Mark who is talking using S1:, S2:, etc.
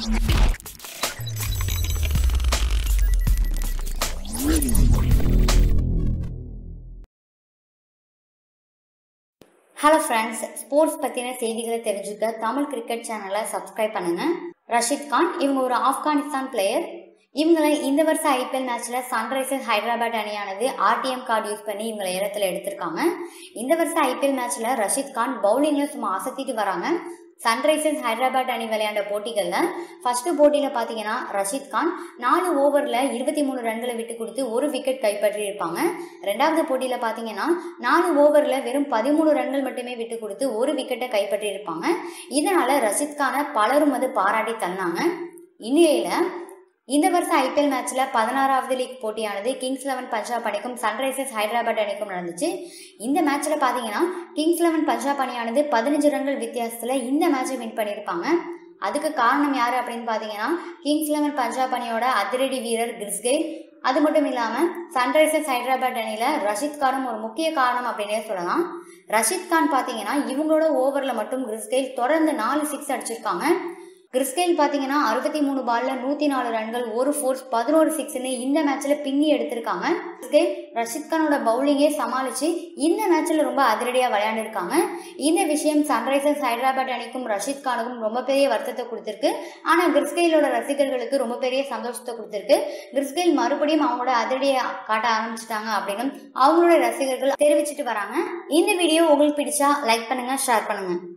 S1: hello friends sports பற்றின செய்திகளை தெரிஞ்சுக்க தமிழ் கிரிக்கெட் சேனலை சப்ஸ்கிரைப் பண்ணுங்க ரஷித் கான் இவங்க ஒரு ஆப்கானிஸ்தான் பிளேயர் இவங்களை இந்த வருஷம் ஐபிஎல் மேட்ச்சில் சன்ரைசர்ஸ் ஹைதராபாத் அணியானது ஆர்டிஎம் கார்டு யூஸ் பண்ணி இவங்களை இடத்துல எடுத்திருக்காங்க இந்த வருஷம் ஐபிஎல் மேட்ச்சில் ரஷித் கான் பவுலிங்கில் சும்மா அசத்திட்டு வராங்க சன்ரைசர்ஸ் ஹைதராபாத் அணி விளையாண்ட போட்டிகளில் ஃபர்ஸ்ட் போட்டியில் பார்த்தீங்கன்னா ரஷித் கான் நாலு ஓவரில் இருபத்தி மூணு ரன்களை விட்டு கொடுத்து ஒரு விக்கெட் கைப்பற்றி இருப்பாங்க ரெண்டாவது போட்டியில் பார்த்தீங்கன்னா நாலு ஓவரில் வெறும் பதிமூணு ரன்கள் மட்டுமே விட்டு கொடுத்து ஒரு விக்கெட்டை கைப்பற்றி இருப்பாங்க இதனால ரஷித் கானை பலரும் வந்து பாராட்டி தந்தாங்க இந்நிலையில் இந்த வருஷம் ஐபிஎல் மேட்ச்சில் பதினாறாவது லீக் போட்டியானது கிங்ஸ் லெவன் பஞ்சாப் அணிக்கும் சன்ரைசர்ஸ் ஹைதராபாத் அணிக்கும் நடந்துச்சு இந்த மேட்ச்சில் பார்த்தீங்கன்னா கிங்ஸ் லெவன் பஞ்சாப் அணியானது பதினஞ்சு ரன்கள் வித்தியாசத்தில் இந்த மேட்சை வின் பண்ணியிருப்பாங்க அதுக்கு காரணம் யார் அப்படின்னு பார்த்தீங்கன்னா கிங்ஸ் லெவன் பஞ்சாப் அணியோட அதிரடி வீரர் கிறிஸ்கெயில் அது மட்டும் இல்லாமல் சன்ரைசர்ஸ் ஹைதராபாத் அணியில் ரஷித் கானும் ஒரு முக்கிய காரணம் அப்படின்னே சொல்லலாம் ரஷித் கான் பார்த்தீங்கன்னா இவங்களோட ஓவரில் மட்டும் கிறிஸ்கெயில் தொடர்ந்து நாலு சிக்ஸ் அடிச்சிருக்காங்க கிறிஸ்கெயில் பார்த்தீங்கன்னா அறுபத்தி மூணு பால்ல நூற்றி நாலு ரன்கள் ஒரு ஃபோர்ஸ் பதினோரு சிக்ஸ்னு இந்த மேட்ச்சில் பின்னி எடுத்திருக்காங்க கிறிஸ்கெயில் ரஷித் கானோட பவுலிங்கே சமாளித்து இந்த மேட்ச்சில் ரொம்ப அதிரடியாக விளையாண்டுருக்காங்க இந்த விஷயம் சன்ரைசர்ஸ் ஹைதராபாத் அணிக்கும் ரஷித் கானுக்கும் ரொம்ப பெரிய வருத்தத்தை கொடுத்துருக்கு ஆனால் கிறிஸ்கெயிலோட ரசிகர்களுக்கு ரொம்ப பெரிய சந்தோஷத்தை கொடுத்துருக்கு கிறிஸ்கெயில் மறுபடியும் அவங்களோட அதிரடியை காட்ட ஆரம்பிச்சிட்டாங்க அப்படின்னு அவங்களோட ரசிகர்கள் தெரிவிச்சிட்டு வராங்க இந்த வீடியோ உங்களுக்கு பிடிச்சா லைக் பண்ணுங்க ஷேர் பண்ணுங்க